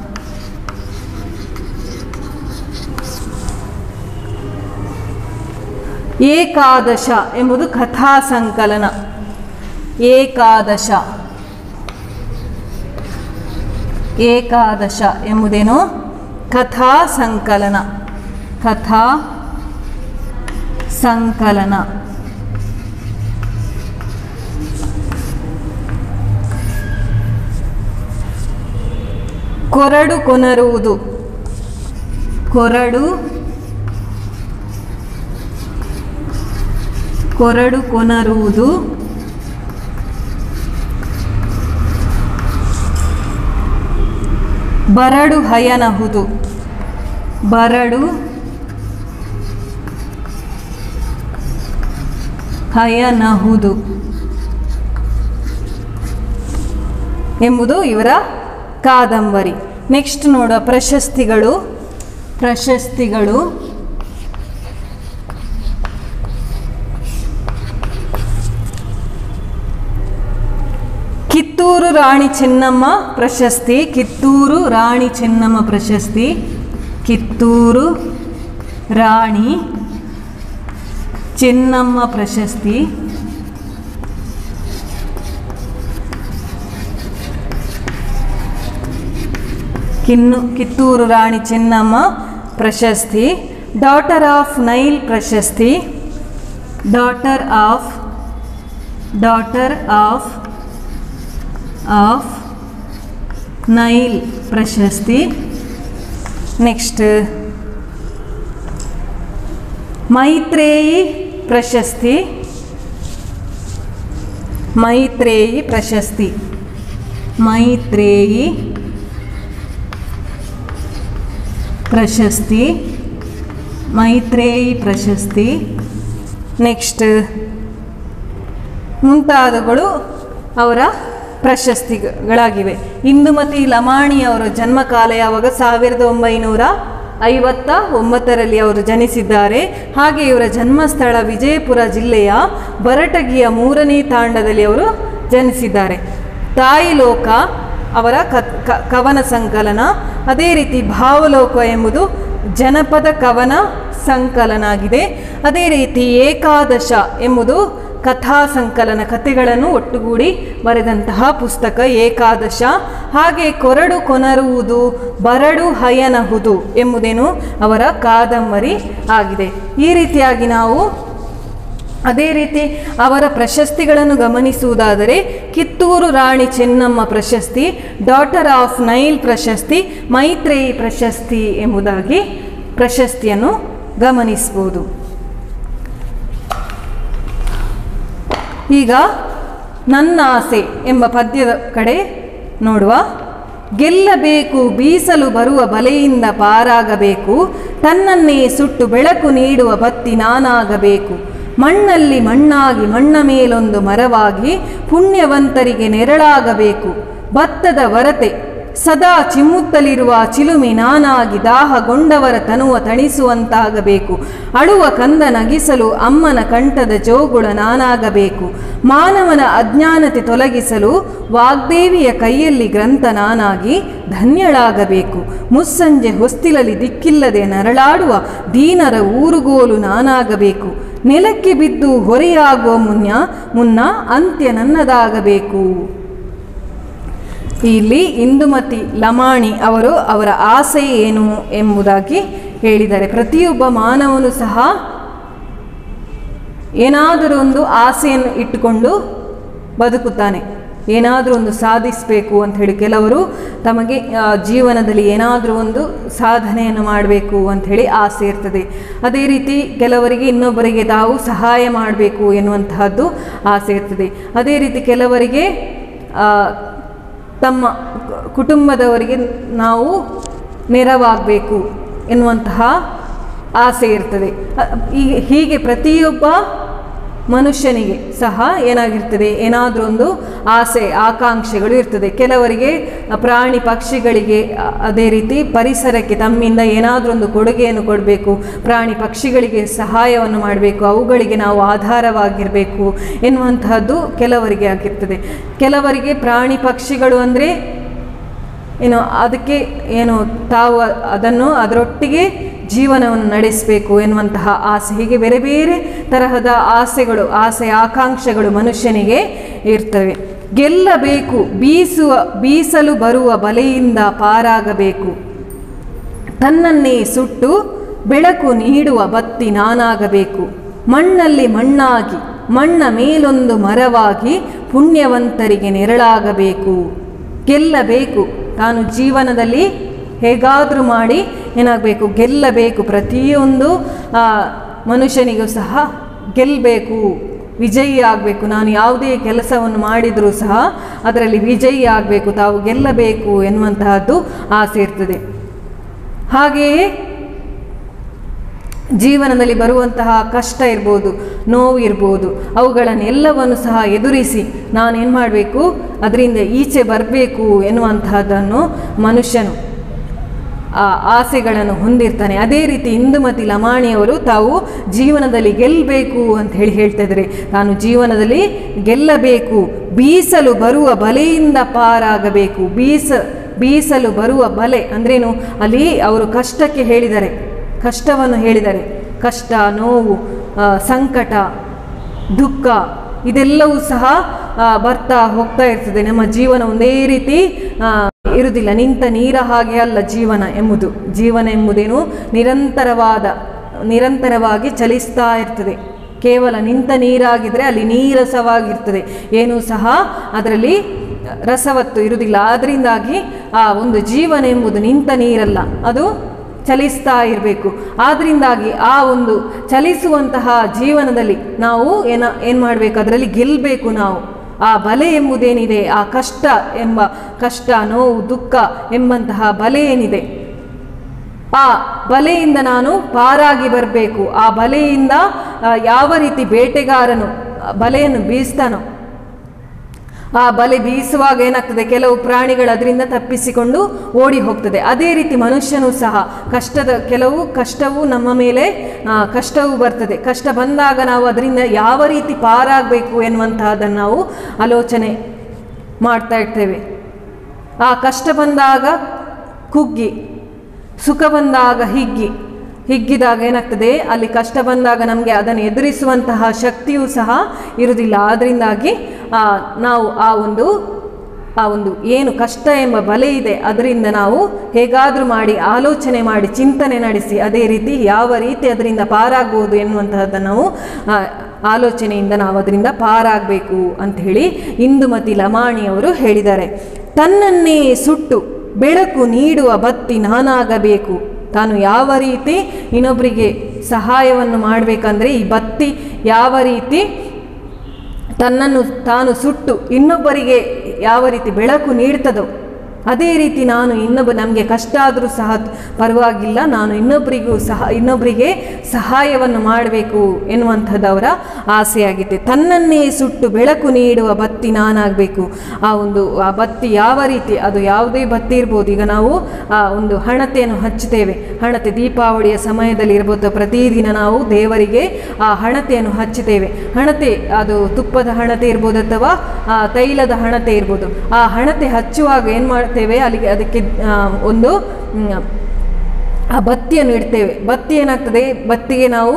Speaker 1: ಏಕಾದಶ ಎಂಬುದು ಕಥಾ ಸಂಕಲನ ಏಕಾದಶ ಏಕಾದಶ ಎಂಬುದೇನು ಕಥಾ ಸಂಕಲನ ಕಥಾ ಸಂಕಲನ ಕೊರಡು ಕೊನರುವುದು ಕೊರಡು ಕೊರಡು ಕೊನರುವುದು ಬರಡು ಹಯನಹುದು ಬರಡು ಹಯನಹುದು ಎಂಬುದು ಇವರ ಕಾದಂಬರಿ ನೆಕ್ಸ್ಟ್ ನೋಡುವ ಪ್ರಶಸ್ತಿಗಳು ಪ್ರಶಸ್ತಿಗಳು ಕಿತ್ತೂರು ರಾಣಿ ಚೆನ್ನಮ್ಮ ಪ್ರಶಸ್ತಿ ಕಿತ್ತೂರು ರಾಣಿ ಚೆನ್ನಮ್ಮ ಪ್ರಶಸ್ತಿ ಕಿತ್ತೂರು ರಾಣಿ ಚೆನ್ನಮ್ಮ ಪ್ರಶಸ್ತಿ ಕಿನ್ನು ಕಿತ್ತೂರು ರಾಣಿ ಚೆನ್ನಮ್ಮ ಪ್ರಶಸ್ತಿ ಡಾಟರ್ ಆಫ್ ನೈಲ್ ಪ್ರಶಸ್ತಿ daughter of daughter of of Nile ಪ್ರಶಸ್ತಿ ನೆಕ್ಸ್ಟ್ ಮೈತ್ರೇಯಿ ಪ್ರಶಸ್ತಿ ಮೈತ್ರೇಯಿ ಪ್ರಶಸ್ತಿ ಮೈತ್ರೇಯಿ ಪ್ರಶಸ್ತಿ ಮೈತ್ರೇಯಿ ಪ್ರಶಸ್ತಿ ನೆಕ್ಸ್ಟ್ ಮುಂತಾದವುಗಳು ಅವರ ಪ್ರಶಸ್ತಿಗಳಾಗಿವೆ ಇಂದುಮತಿ ಲಮಾಣಿ ಅವರ ಜನ್ಮಕಾಲ ಯಾವಾಗ ಸಾವಿರದ ಒಂಬೈನೂರ ಐವತ್ತ ಒಂಬತ್ತರಲ್ಲಿ ಅವರು ಜನಿಸಿದ್ದಾರೆ ಹಾಗೆ ಇವರ ಜನ್ಮಸ್ಥಳ ವಿಜಯಪುರ ಜಿಲ್ಲೆಯ ಬರಟಗಿಯ ಮೂರನೇ ತಾಂಡದಲ್ಲಿ ಅವರು ಜನಿಸಿದ್ದಾರೆ ತಾಯಿ ಲೋಕ ಅವರ ಕತ್ ಕ ಕವನ ಸಂಕಲನ ಅದೇ ರೀತಿ ಭಾವಲೋಕ ಎಂಬುದು ಜನಪದ ಕವನ ಸಂಕಲನ ಆಗಿದೆ ಅದೇ ರೀತಿ ಏಕಾದಶ ಎಂಬುದು ಕಥಾ ಸಂಕಲನ ಕಥೆಗಳನ್ನು ಒಟ್ಟುಗೂಡಿ ಬರೆದಂತಹ ಪುಸ್ತಕ ಏಕಾದಶ ಹಾಗೆ ಕೊರಡು ಕೊನರುವುದು ಬರಡು ಹಯನಹುದು ಎಂಬುದೇನು ಅವರ ಕಾದಂಬರಿ ಆಗಿದೆ ಈ ರೀತಿಯಾಗಿ ನಾವು ಅದೇ ರೀತಿ ಅವರ ಪ್ರಶಸ್ತಿಗಳನ್ನು ಗಮನಿಸುವುದಾದರೆ ಕಿತ್ತೂರು ರಾಣಿ ಚೆನ್ನಮ್ಮ ಪ್ರಶಸ್ತಿ ಡಾಟರ್ ಆಫ್ ನೈಲ್ ಪ್ರಶಸ್ತಿ ಮೈತ್ರೇಯಿ ಪ್ರಶಸ್ತಿ ಎಂಬುದಾಗಿ ಪ್ರಶಸ್ತಿಯನ್ನು ಗಮನಿಸ್ಬೋದು ಈಗ ನನ್ನ ಆಸೆ ಎಂಬ ಪದ್ಯದ ಕಡೆ ನೋಡುವ ಗೆಲ್ಲಬೇಕು ಬೀಸಲು ಬರುವ ಬಲೆಯಿಂದ ಪಾರಾಗಬೇಕು ತನ್ನನ್ನೇ ಸುಟ್ಟು ಬೆಳಕು ನೀಡುವ ಬತ್ತಿ ನಾನಾಗಬೇಕು ಮಣ್ಣಲ್ಲಿ ಮಣ್ಣಾಗಿ ಮಣ್ಣ ಮೇಲೊಂದು ಮರವಾಗಿ ಪುಣ್ಯವಂತರಿಗೆ ನೆರಳಾಗಬೇಕು ಭತ್ತದ ವರತೆ ಸದಾ ಚಿಮ್ಮುತ್ತಲಿರುವ ಚಿಲುಮೆ ನಾನಾಗಿ ದಾಹಗೊಂಡವರ ತನುವ ತಣಿಸುವಂತಾಗಬೇಕು ಅಳುವ ಕಂದ ನಗಿಸಲು ಅಮ್ಮನ ಕಂಠದ ಜೋಗುಳ ನಾನಾಗಬೇಕು ಮಾನವನ ಅಜ್ಞಾನತೆ ತೊಲಗಿಸಲು ವಾಗ್ದೇವಿಯ ಕೈಯಲ್ಲಿ ಗ್ರಂಥ ನಾನಾಗಿ ಧನ್ಯಳಾಗಬೇಕು ಮುಸ್ಸಂಜೆ ಹೊಸ್ತಿಲಲ್ಲಿ ದಿಕ್ಕಿಲ್ಲದೆ ನರಳಾಡುವ ದೀನರ ಊರುಗೋಲು ನಾನಾಗಬೇಕು ನೆಲಕ್ಕೆ ಬಿದ್ದು ಹೊರೆಯಾಗುವ ಮುನ್ನ ಮುನ್ನ ಅಂತ್ಯ ನನ್ನದಾಗಬೇಕು ಇಲ್ಲಿ ಇಂದುಮತಿ ಲಮಾಣಿ ಅವರು ಅವರ ಆಸೆ ಏನು ಎಂಬುದಾಗಿ ಹೇಳಿದ್ದಾರೆ ಪ್ರತಿಯೊಬ್ಬ ಮಾನವನು ಸಹ ಏನಾದರೂ ಒಂದು ಆಸೆಯನ್ನು ಇಟ್ಟುಕೊಂಡು ಬದುಕುತ್ತಾನೆ ಏನಾದರೂ ಒಂದು ಸಾಧಿಸಬೇಕು ಅಂತ ಹೇಳಿ ಕೆಲವರು ತಮಗೆ ಆ, ಜೀವನದಲ್ಲಿ ಏನಾದರೂ ಒಂದು ಸಾಧನೆಯನ್ನು ಮಾಡಬೇಕು ಅಂಥೇಳಿ ಆಸೆ ಇರ್ತದೆ ಅದೇ ರೀತಿ ಕೆಲವರಿಗೆ ಇನ್ನೊಬ್ಬರಿಗೆ ತಾವು ಸಹಾಯ ಮಾಡಬೇಕು ಎನ್ನುವಂತಹದ್ದು ಆಸೆ ಇರ್ತದೆ ಅದೇ ರೀತಿ ಕೆಲವರಿಗೆ ಆ, ತಮ್ಮ ಕು- ಕುಟುಂಬದವರಿಗೆ ನಾವು ನೆರವಾಗಬೇಕು ಎನ್ನುವಂತಹ ಆಸೆ ಇರ್ತದೆ ಅ- ಈ- ಹೀಗೆ ಪ್ರತಿಯೊಬ್ಬ ಮನುಷ್ಯನಿಗೆ ಸಹ ಏನಾಗಿರ್ತದೆ ಏನಾದರೂ ಒಂದು ಆಸೆ ಆಕಾಂಕ್ಷೆಗಳು ಇರ್ತದೆ ಕೆಲವರಿಗೆ ಅ, ಪ್ರಾಣಿ ಪಕ್ಷಿಗಳಿಗೆ ಅ, ಅದೇ ರೀತಿ ಪರಿಸರಕ್ಕೆ ತಮ್ಮಿಂದ ಏನಾದರೂ ಒಂದು ಕೊಡುಗೆಯನ್ನು ಕೊಡಬೇಕು ಪ್ರಾಣಿ ಪಕ್ಷಿಗಳಿಗೆ ಸಹಾಯವನ್ನು ಮಾಡಬೇಕು ಅವುಗಳಿಗೆ ನಾವು ಆಧಾರವಾಗಿರಬೇಕು ಎನ್ನುವಂತಹದ್ದು ಕೆಲವರಿಗೆ ಆಗಿರ್ತದೆ ಕೆಲವರಿಗೆ ಪ್ರಾಣಿ ಪಕ್ಷಿಗಳು ಅಂದರೆ ಏನು ಅದಕ್ಕೆ ಏನು ತಾವು ಅದನ್ನು ಅದರೊಟ್ಟಿಗೆ ಜೀವನವನ್ನು ನಡೆಸಬೇಕು ಎನ್ನುವಂತಹ ಆಸೆ ಹೀಗೆ ಬೇರೆ ಬೇರೆ ತರಹದ ಆಸೆಗಳು ಆಸೆ ಆಕಾಂಕ್ಷೆಗಳು ಮನುಷ್ಯನಿಗೆ ಇರ್ತವೆ ಗೆಲ್ಲಬೇಕು ಬೀಸುವ ಬೀಸಲು ಬರುವ ಬಲೆಯಿಂದ ಪಾರಾಗಬೇಕು ತನ್ನನ್ನೇ ಸುಟ್ಟು ಬೆಳಕು ನೀಡುವ ಬತ್ತಿ ನಾನಾಗಬೇಕು ಮಣ್ಣಲ್ಲಿ ಮಣ್ಣಾಗಿ ಮಣ್ಣ ಮೇಲೊಂದು ಮರವಾಗಿ ಪುಣ್ಯವಂತರಿಗೆ ನೆರಳಾಗಬೇಕು ಗೆಲ್ಲಬೇಕು ತಾನು ಜೀವನದಲ್ಲಿ ಹೇಗಾದರೂ ಮಾಡಿ ಏನಾಗಬೇಕು ಗೆಲ್ಲಬೇಕು ಪ್ರತಿಯೊಂದು ಆ, ಮನುಷ್ಯನಿಗೂ ಸಹ ಗೆಲ್ಲಬೇಕು ವಿಜಯಿ ಆಗಬೇಕು ನಾನು ಯಾವುದೇ ಕೆಲಸವನ್ನು ಮಾಡಿದರೂ ಸಹ ಅದರಲ್ಲಿ ವಿಜಯಿ ಆಗಬೇಕು ತಾವು ಗೆಲ್ಲಬೇಕು ಎನ್ನುವಂತಹದ್ದು ಆಸೆ ಇರ್ತದೆ ಹಾಗೆಯೇ ಜೀವನದಲ್ಲಿ ಬರುವಂತಹ ಕಷ್ಟ ಇರ್ಬೋದು ನೋವು ಇರ್ಬೋದು ಅವುಗಳನ್ನೆಲ್ಲವನ್ನು ಸಹ ಎದುರಿಸಿ ನಾನೇನು ಮಾಡಬೇಕು ಅದರಿಂದ ಈಚೆ ಬರಬೇಕು ಎನ್ನುವಂತಹದ್ದನ್ನು ಮನುಷ್ಯನು ಆ ಆಸೆಗಳನ್ನು ಹೊಂದಿರ್ತಾನೆ ಅದೇ ರೀತಿ ಇಂದುಮತಿ ಲಮಾಣಿಯವರು ತಾವು ಜೀವನದಲ್ಲಿ ಗೆಲ್ಲಬೇಕು ಅಂತ ಹೇಳಿ ಹೇಳ್ತಾ ಇದ್ದಾರೆ ತಾನು ಜೀವನದಲ್ಲಿ ಗೆಲ್ಲಬೇಕು ಬೀಸಲು ಬರುವ ಬಲೆಯಿಂದ ಪಾರಾಗಬೇಕು ಬೀಸ ಬೀಸಲು ಬರುವ ಬಲೆ ಅಂದ್ರೇನು ಅಲ್ಲಿ ಅವರು ಕಷ್ಟಕ್ಕೆ ಹೇಳಿದ್ದಾರೆ ಕಷ್ಟವನ್ನು ಹೇಳಿದ್ದಾರೆ ಕಷ್ಟ ನೋವು ಆ, ಸಂಕಟ ದುಃಖ ಇದೆಲ್ಲವೂ ಸಹ ಆ, ಬರ್ತಾ ಹೋಗ್ತಾ ಇರ್ತದೆ ನಮ್ಮ ಜೀವನ ಒಂದೇ ರೀತಿ ಆ, ಇರುವುದಿಲ್ಲ ನಿಂತ ನೀರ ಹಾಗೆ ಅಲ್ಲ ಜೀವನ ಎಂಬುದು ಜೀವನ ಎಂಬುದೇನು ನಿರಂತರವಾದ ನಿರಂತರವಾಗಿ ಚಲಿಸ್ತಾ ಇರ್ತದೆ ಕೇವಲ ನಿಂತ ನೀರಾಗಿದ್ದರೆ ಅಲ್ಲಿ ನೀರಸವಾಗಿರ್ತದೆ ಏನೂ ಸಹ ಅದರಲ್ಲಿ ರಸವತ್ತು ಇರುವುದಿಲ್ಲ ಆದ್ದರಿಂದಾಗಿ ಆ ಒಂದು ಜೀವನ ಎಂಬುದು ನಿಂತ ನೀರಲ್ಲ ಅದು ಚಲಿಸ್ತಾ ಇರಬೇಕು ಆದ್ದರಿಂದಾಗಿ ಆ ಒಂದು ಚಲಿಸುವಂತಹ ಜೀವನದಲ್ಲಿ ನಾವು ಏನ ಏನು ಮಾಡಬೇಕು ಅದರಲ್ಲಿ ಗೆಲ್ಲಬೇಕು ನಾವು ಆ ಬಲೆ ಎಂಬುದೇನಿದೆ ಆ ಕಷ್ಟ ಎಂಬ ಕಷ್ಟ ನೋವು ದುಃಖ ಎಂಬಂತಹ ಬಲೆ ಏನಿದೆ ಆ ಬಲೆಯಿಂದ ನಾನು ಪಾರಾಗಿ ಬರಬೇಕು ಆ ಬಲೆಯಿಂದ ಆ, ಯಾವ ರೀತಿ ಬೇಟೆಗಾರನು ಆ ಬಲೆಯನ್ನು ಬೀಸ್ತಾನೋ ಆ ಬಲೆ ಬೀಸುವಾಗ ಏನಾಗ್ತದೆ ಕೆಲವು ಪ್ರಾಣಿಗಳು ಅದರಿಂದ ತಪ್ಪಿಸಿಕೊಂಡು ಓಡಿ ಹೋಗ್ತದೆ ಅದೇ ರೀತಿ ಮನುಷ್ಯನೂ ಸಹ ಕಷ್ಟದ ಕೆಲವು ಕಷ್ಟವು ನಮ್ಮ ಮೇಲೆ ಆ, ಕಷ್ಟವು ಬರ್ತದೆ ಕಷ್ಟ ಬಂದಾಗ ನಾವು ಅದರಿಂದ ಯಾವ ರೀತಿ ಪಾರಾಗಬೇಕು ಎನ್ನುವಂತಹದನ್ನು ನಾವು ಆಲೋಚನೆ ಮಾಡ್ತಾ ಇರ್ತೇವೆ ಆ ಕಷ್ಟ ಬಂದಾಗ ಕುಗ್ಗಿ ಸುಖ ಬಂದಾಗ ಹಿಗ್ಗಿ ಹಿಗ್ಗಿದಾಗ ಏನಾಗ್ತದೆ ಅಲ್ಲಿ ಕಷ್ಟ ಬಂದಾಗ ನಮಗೆ ಅದನ್ನು ಎದುರಿಸುವಂತಹ ಶಕ್ತಿಯೂ ಸಹ ಇರುವುದಿಲ್ಲ ಆದ್ದರಿಂದಾಗಿ ಆ, ನಾವು ಆ ಒಂದು ಆ ಒಂದು ಏನು ಕಷ್ಟ ಎಂಬ ಬಲೆ ಇದೆ ಅದರಿಂದ ನಾವು ಹೇಗಾದರೂ ಮಾಡಿ ಆಲೋಚನೆ ಮಾಡಿ ಚಿಂತನೆ ನಡೆಸಿ ಅದೇ ರೀತಿ ಯಾವ ರೀತಿ ಅದರಿಂದ ಪಾರಾಗ್ಬೋದು ಎನ್ನುವಂತಹದ್ದನ್ನು ನಾವು ಆ, ಆಲೋಚನೆಯಿಂದ ನಾವು ಅದರಿಂದ ಪಾರಾಗಬೇಕು ಅಂತ ಹೇಳಿ ಇಂದುಮತಿ ಲಮಾಣಿಯವರು ಹೇಳಿದ್ದಾರೆ ತನ್ನನ್ನೇ ಸುಟ್ಟು ಬೆಳಕು ನೀಡುವ ಬತ್ತಿ ನಾನಾಗಬೇಕು ತಾನು ಯಾವ ರೀತಿ ಇನ್ನೊಬ್ಬರಿಗೆ ಸಹಾಯವನ್ನು ಮಾಡಬೇಕಂದ್ರೆ ಈ ಬತ್ತಿ ಯಾವ ರೀತಿ ತನ್ನನ್ನು ತಾನು ಸುಟ್ಟು ಇನ್ನೊಬ್ಬರಿಗೆ ಯಾವ ರೀತಿ ಬೆಳಕು ನೀಡ್ತದೋ ಅದೇ ರೀತಿ ನಾನು ಇನ್ನೊಬ್ಬ ನಮಗೆ ಕಷ್ಟ ಆದರೂ ಸಹ ಪರವಾಗಿಲ್ಲ ನಾನು ಇನ್ನೊಬ್ಬರಿಗೂ ಸಹ ಇನ್ನೊಬ್ಬರಿಗೆ ಸಹಾಯವನ್ನು ಮಾಡಬೇಕು ಎನ್ನುವಂಥದ್ದು ಅವರ ಆಸೆಯಾಗಿದೆ ತನ್ನನ್ನೇ ಸುಟ್ಟು ಬೆಳಕು ನೀಡುವ ಬತ್ತಿ ನಾನಾಗಬೇಕು ಆ ಒಂದು ಆ ಬತ್ತಿ ಯಾವ ರೀತಿ ಅದು ಯಾವುದೇ ಬತ್ತಿ ಇರ್ಬೋದು ಈಗ ನಾವು ಆ ಒಂದು ಹಣತೆಯನ್ನು ಹಚ್ಚುತ್ತೇವೆ ಹಣತೆ ದೀಪಾವಳಿಯ ಸಮಯದಲ್ಲಿ ಇರ್ಬೋದು ಪ್ರತಿದಿನ ನಾವು ದೇವರಿಗೆ ಆ ಹಣತೆಯನ್ನು ಹಚ್ಚುತ್ತೇವೆ ಹಣತೆ ಅದು ತುಪ್ಪದ ಹಣತೆ ಇರ್ಬೋದು ಅಥವಾ ಆ, ತೈಲದ ಹಣತೆ ಇರ್ಬೋದು ಆ ಹಣತೆ ಹಚ್ಚುವಾಗ ಏನು ಮಾಡ್ತೇವೆ ಅಲ್ಲಿಗೆ ಅದಕ್ಕೆ ಆ, ಒಂದು ಮ್, ಆ ಬತ್ತಿಯನ್ನು ಇಡ್ತೇವೆ ಬತ್ತಿ ಏನಾಗ್ತದೆ ಬತ್ತಿಗೆ ನಾವು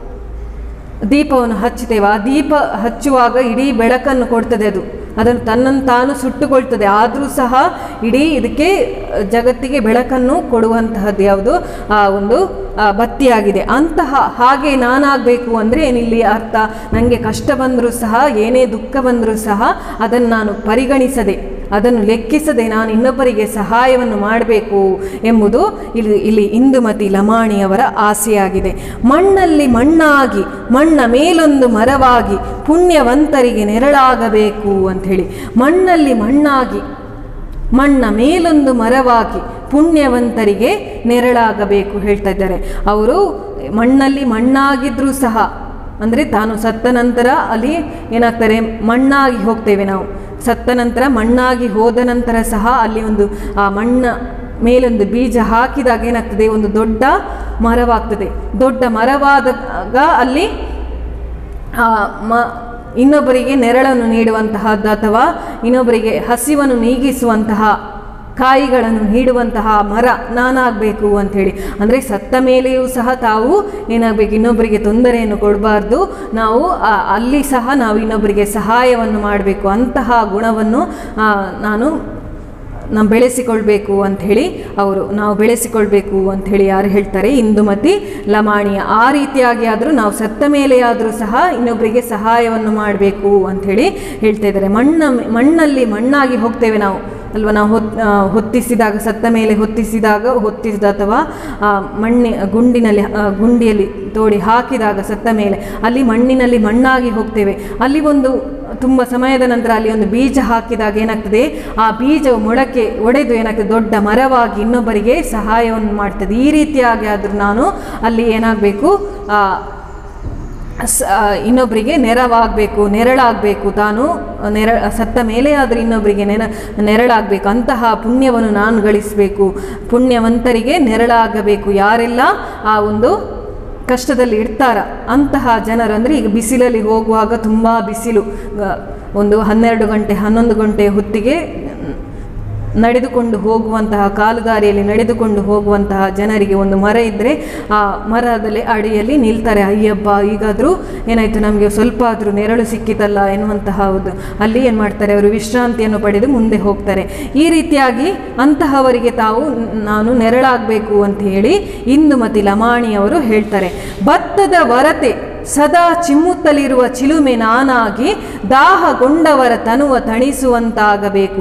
Speaker 1: ದೀಪವನ್ನು ಹಚ್ಚುತ್ತೇವೆ ಆ ದೀಪ ಹಚ್ಚುವಾಗ ಇಡೀ ಬೆಳಕನ್ನು ಕೊಡ್ತದೆ ಅದು ಅದನ್ನು ತನ್ನನ್ನು ತಾನು ಸುಟ್ಟುಕೊಳ್ತದೆ ಆದರೂ ಸಹ ಇಡೀ ಇದಕ್ಕೆ ಜಗತ್ತಿಗೆ ಬೆಳಕನ್ನು ಕೊಡುವಂತಹದ್ದು ಯಾವುದು ಆ ಒಂದು ಆ, ಬತ್ತಿಯಾಗಿದೆ ಅಂತಹ ಹಾಗೆ ನಾನಾಗಬೇಕು ಅಂದರೆ ಏನಿಲ್ಲಿ ಅರ್ಥ ನನಗೆ ಕಷ್ಟ ಬಂದರೂ ಸಹ ಏನೇ ದುಃಖ ಬಂದರೂ ಸಹ ಅದನ್ನು ನಾನು ಪರಿಗಣಿಸದೆ ಅದನ್ನು ಲೆಕ್ಕಿಸದೆ ನಾನು ಇನ್ನೊಬ್ಬರಿಗೆ ಸಹಾಯವನ್ನು ಮಾಡಬೇಕು ಎಂಬುದು ಇಲ್ಲಿ ಇಲ್ಲಿ ಇಂದುಮತಿ ಲಮಾಣಿಯವರ ಆಸೆಯಾಗಿದೆ ಮಣ್ಣಲ್ಲಿ ಮಣ್ಣಾಗಿ ಮಣ್ಣ ಮೇಲೊಂದು ಮರವಾಗಿ ಪುಣ್ಯವಂತರಿಗೆ ನೆರಳಾಗಬೇಕು ಅಂಥೇಳಿ ಮಣ್ಣಲ್ಲಿ ಮಣ್ಣಾಗಿ ಮಣ್ಣ ಮೇಲೊಂದು ಮರವಾಗಿ ಪುಣ್ಯವಂತರಿಗೆ ನೆರಳಾಗಬೇಕು ಹೇಳ್ತಾ ಇದ್ದಾರೆ ಅವರು ಮಣ್ಣಲ್ಲಿ ಮಣ್ಣಾಗಿದ್ರೂ ಸಹ ಅಂದರೆ ತಾನು ಸತ್ತ ನಂತರ ಅಲ್ಲಿ ಏನಾಗ್ತಾರೆ ಮಣ್ಣಾಗಿ ಹೋಗ್ತೇವೆ ನಾವು ಸತ್ತ ನಂತರ ಮಣ್ಣಾಗಿ ಹೋದ ನಂತರ ಸಹ ಅಲ್ಲಿ ಒಂದು ಆ ಮಣ್ಣ ಮೇಲೊಂದು ಬೀಜ ಹಾಕಿದಾಗ ಏನಾಗ್ತದೆ ಒಂದು ದೊಡ್ಡ ಮರವಾಗ್ತದೆ ದೊಡ್ಡ ಮರವಾದಾಗ ಅಲ್ಲಿ ಆ ಮ ಇನ್ನೊಬ್ಬರಿಗೆ ನೆರಳನ್ನು ನೀಡುವಂತಹದ್ದು ಅಥವಾ ಇನ್ನೊಬ್ಬರಿಗೆ ಹಸಿವನ್ನು ನೀಗಿಸುವಂತಹ ಕಾಯಿಗಳನ್ನು ನೀಡುವಂತಹ ಮರ ನಾನಾಗಬೇಕು ಅಂಥೇಳಿ ಅಂದರೆ ಸತ್ತ ಮೇಲೆಯೂ ಸಹ ತಾವು ಏನಾಗಬೇಕು ಇನ್ನೊಬ್ಬರಿಗೆ ತೊಂದರೆಯನ್ನು ಕೊಡಬಾರ್ದು ನಾವು ಆ, ಅಲ್ಲಿ ಸಹ ನಾವು ಇನ್ನೊಬ್ಬರಿಗೆ ಸಹಾಯವನ್ನು ಮಾಡಬೇಕು ಅಂತಹ ಗುಣವನ್ನು ಆ, ನಾನು ನಾವು ಬೆಳೆಸಿಕೊಳ್ಬೇಕು ಅಂಥೇಳಿ ಅವರು ನಾವು ಬೆಳೆಸಿಕೊಳ್ಬೇಕು ಅಂಥೇಳಿ ಯಾರು ಹೇಳ್ತಾರೆ ಇಂದುಮತಿ ಲಮಾಣಿಯ ಆ ರೀತಿಯಾಗಿ ಆದರೂ ನಾವು ಸತ್ತ ಮೇಲೆ ಆದರೂ ಸಹ ಇನ್ನೊಬ್ಬರಿಗೆ ಸಹಾಯವನ್ನು ಮಾಡಬೇಕು ಅಂಥೇಳಿ ಹೇಳ್ತಾ ಇದ್ದಾರೆ ಮಣ್ಣ ಮಣ್ಣಲ್ಲಿ ಮಣ್ಣಾಗಿ ಹೋಗ್ತೇವೆ ನಾವು ಅಲ್ವಾ ನಾವು ಹೊತ್ ಆ, ಹೊತ್ತಿಸಿದಾಗ ಸತ್ತ ಮೇಲೆ ಹೊತ್ತಿಸಿದಾಗ ಹೊತ್ತಿಸಿದ ಅಥವಾ ಆ, ಮಣ್ಣಿ ಗುಂಡಿನಲ್ಲಿ ಆ, ಗುಂಡಿಯಲ್ಲಿ ತೋಡಿ ಹಾಕಿದಾಗ ಸತ್ತ ಮೇಲೆ ಅಲ್ಲಿ ಮಣ್ಣಿನಲ್ಲಿ ಮಣ್ಣಾಗಿ ಹೋಗ್ತೇವೆ ಅಲ್ಲಿ ಒಂದು ತುಂಬ ಸಮಯದ ನಂತರ ಅಲ್ಲಿ ಒಂದು ಬೀಜ ಹಾಕಿದಾಗ ಏನಾಗ್ತದೆ ಆ ಬೀಜವು ಮೊಳಕೆ ಒಡೆದು ಏನಾಗ್ತದೆ ದೊಡ್ಡ ಮರವಾಗಿ ಇನ್ನೊಬ್ಬರಿಗೆ ಸಹಾಯವನ್ನು ಮಾಡ್ತದೆ ಈ ರೀತಿಯಾಗಿ ಆದರೂ ನಾನು ಅಲ್ಲಿ ಏನಾಗಬೇಕು ಸ ಇನ್ನೊಬ್ಬರಿಗೆ ನೆರವಾಗಬೇಕು ನೆರಳಾಗಬೇಕು ತಾನು ನೆರ ಸತ್ತ ಮೇಲೆ ಆದರೂ ಇನ್ನೊಬ್ಬರಿಗೆ ನೆರ ನೆರಳಾಗಬೇಕು ಅಂತಹ ಪುಣ್ಯವನ್ನು ನಾನು ಗಳಿಸಬೇಕು ಪುಣ್ಯವಂತರಿಗೆ ನೆರಳಾಗಬೇಕು ಯಾರೆಲ್ಲ ಆ ಒಂದು ಕಷ್ಟದಲ್ಲಿ ಇರ್ತಾರ ಅಂತಹ ಜನರು ಅಂದರೆ ಈಗ ಬಿಸಿಲಲ್ಲಿ ಹೋಗುವಾಗ ತುಂಬ ಬಿಸಿಲು ಆ, ಒಂದು ಹನ್ನೆರಡು ಗಂಟೆ ಹನ್ನೊಂದು ಗಂಟೆ ಹೊತ್ತಿಗೆ ನಡೆದುಕೊಂಡು ಹೋಗುವಂತಹ ಕಾಲುದಾರಿಯಲ್ಲಿ ನಡೆದುಕೊಂಡು ಹೋಗುವಂತಹ ಜನರಿಗೆ ಒಂದು ಮರ ಇದ್ದರೆ ಆ ಮರದಲ್ಲಿ ಅಡಿಯಲ್ಲಿ ನಿಲ್ತಾರೆ ಅಯ್ಯಬ್ಬ ಈಗಾದರೂ ಏನಾಯಿತು ನಮಗೆ ಸ್ವಲ್ಪ ಆದರೂ ನೆರಳು ಸಿಕ್ಕಿತಲ್ಲ ಎನ್ನುವಂತಹ ಒಂದು ಅಲ್ಲಿ ಏನು ಮಾಡ್ತಾರೆ ಅವರು ವಿಶ್ರಾಂತಿಯನ್ನು ಪಡೆದು ಮುಂದೆ ಹೋಗ್ತಾರೆ ಈ ರೀತಿಯಾಗಿ ಅಂತಹವರಿಗೆ ತಾವು ನ್- ನಾನು ನೆರಳಾಗಬೇಕು ಅಂತ ಹೇಳಿ ಇಂದುಮತಿ ಲಮಾಣಿಯವರು ಹೇಳ್ತಾರೆ ಭತ್ತದ ವರತೆ ಸದಾ ಚಿಮ್ಮುತ್ತಲಿರುವ ಚಿಲುಮೆ ನಾನಾಗಿ ದಾಹಗೊಂಡವರ ತನುವ ತಣಿಸುವಂತಾಗಬೇಕು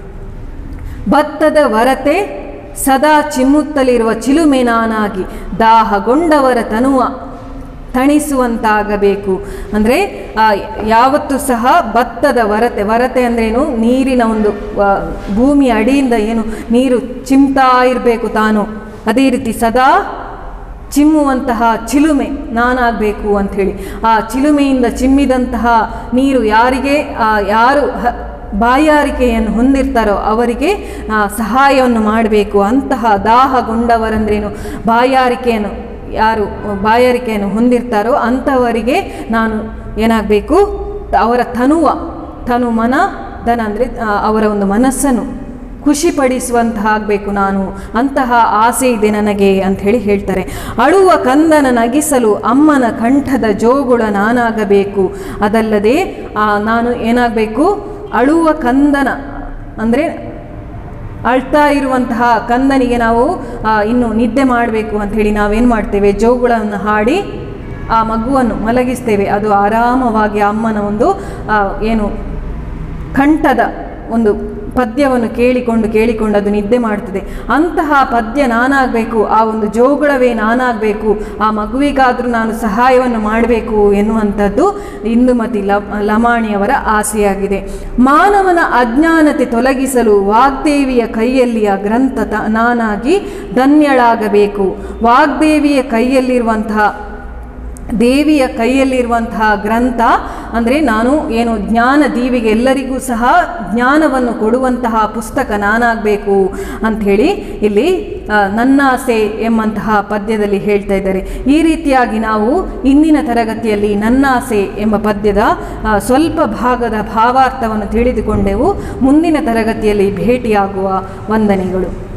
Speaker 1: ಭತ್ತದ ವರತೆ ಸದಾ ಚಿಮ್ಮುತ್ತಲಿರುವ ಚಿಲುಮೆ ನಾನಾಗಿ ದಾಹಗೊಂಡವರ ತನುವ ತಣಿಸುವಂತಾಗಬೇಕು ಅಂದರೆ ಯಾವತ್ತೂ ಸಹ ಭತ್ತದ ವರತೆ ವರತೆ ಅಂದ್ರೇನು ನೀರಿನ ಒಂದು ಆ, ಭೂಮಿಯ ಅಡಿಯಿಂದ ಏನು ನೀರು ಚಿಮ್ತಾ ಇರಬೇಕು ತಾನು ಅದೇ ರೀತಿ ಸದಾ ಚಿಮ್ಮುವಂತಹ ಚಿಲುಮೆ ನಾನಾಗಬೇಕು ಅಂಥೇಳಿ ಆ ಚಿಲುಮೆಯಿಂದ ಚಿಮ್ಮಿದಂತಹ ನೀರು ಯಾರಿಗೆ ಆ, ಯಾರು ಹ- ಬಾಯಾರಿಕೆಯನ್ನು ಹೊಂದಿರ್ತಾರೋ ಅವರಿಗೆ ಆ, ಸಹಾಯವನ್ನು ಮಾಡಬೇಕು ಅಂತಹ ದಾಹಗೊಂಡವರಂದ್ರೇನು ಬಾಯಾರಿಕೆಯನ್ನು ಯಾರು ಬಾಯಾರಿಕೆಯನ್ನು ಹೊಂದಿರ್ತಾರೋ ಅಂಥವರಿಗೆ ನಾನು ಏನಾಗಬೇಕು ಅವರ ತನುವ ತನು ಮನ ಧನ ಅಂದರೆ ಅವರ ಒಂದು ಮನಸ್ಸನ್ನು ಖುಷಿಪಡಿಸುವಂತಹ ಆಗಬೇಕು ನಾನು ಅಂತಹ ಆಸೆ ಇದೆ ನನಗೆ ಅಂತ ಹೇಳಿ ಹೇಳ್ತಾರೆ ಅಳುವ ಕಂದನ ನಗಿಸಲು ಅಮ್ಮನ ಕಂಠದ ಜೋಗುಳ ನಾನಾಗಬೇಕು ಅದಲ್ಲದೆ ಆ, ನಾನು ಏನಾಗಬೇಕು ಅಳುವ ಕಂದನ ಅಂದರೆ ಅಳ್ತಾ ಇರುವಂತಹ ಕಂದನಿಗೆ ನಾವು ಆ, ಇನ್ನು ನಿದ್ದೆ ಮಾಡಬೇಕು ಅಂಥೇಳಿ ನಾವೇನು ಮಾಡ್ತೇವೆ ಜೋಗುಳವನ್ನು ಹಾಡಿ ಆ ಮಗುವನ್ನು ಮಲಗಿಸ್ತೇವೆ ಅದು ಆರಾಮವಾಗಿ ಅಮ್ಮನ ಒಂದು ಆ, ಏನು ಕಂಠದ ಒಂದು ಪದ್ಯವನ್ನು ಕೇಳಿಕೊಂಡು ಕೇಳಿಕೊಂಡು ಅದು ನಿದ್ದೆ ಮಾಡ್ತದೆ ಅಂತಹ ಪದ್ಯ ನಾನಾಗಬೇಕು ಆ ಒಂದು ಜೋಗುಳವೇ ನಾನಾಗಬೇಕು ಆ ಮಗುವಿಗಾದರೂ ನಾನು ಸಹಾಯವನ್ನು ಮಾಡಬೇಕು ಎನ್ನುವಂಥದ್ದು ಇಂದುಮತಿ ಲ ಲಮಾಣಿಯವರ ಆಸೆಯಾಗಿದೆ ಮಾನವನ ಅಜ್ಞಾನತೆ ತೊಲಗಿಸಲು ವಾಗ್ದೇವಿಯ ಕೈಯಲ್ಲಿಯ ಗ್ರಂಥ ತ- ನಾನಾಗಿ ಧನ್ಯಳಾಗಬೇಕು ವಾಗ್ದೇವಿಯ ಕೈಯಲ್ಲಿರುವಂತಹ ದೇವಿಯ ಕೈಯಲ್ಲಿರುವಂತಹ ಗ್ರಂಥ ಅಂದರೆ ನಾನು ಏನು ಜ್ಞಾನ ದೀವಿಗೆ ಎಲ್ಲರಿಗೂ ಸಹ ಜ್ಞಾನವನ್ನು ಕೊಡುವಂತಹ ಪುಸ್ತಕ ನಾನಾಗಬೇಕು ಅಂಥೇಳಿ ಇಲ್ಲಿ ಆ, ನನ್ನಾಸೆ ಎಂಬಂತಹ ಪದ್ಯದಲ್ಲಿ ಹೇಳ್ತಾ ಇದ್ದಾರೆ ಈ ರೀತಿಯಾಗಿ ನಾವು ಇಂದಿನ ತರಗತಿಯಲ್ಲಿ ನನ್ನಾಸೆ ಎಂಬ ಪದ್ಯದ ಆ, ಸ್ವಲ್ಪ ಭಾಗದ ಭಾವಾರ್ಥವನ್ನು ತಿಳಿದುಕೊಂಡೆವು ಮುಂದಿನ ತರಗತಿಯಲ್ಲಿ ಭೇಟಿಯಾಗುವ ವಂದನೆಗಳು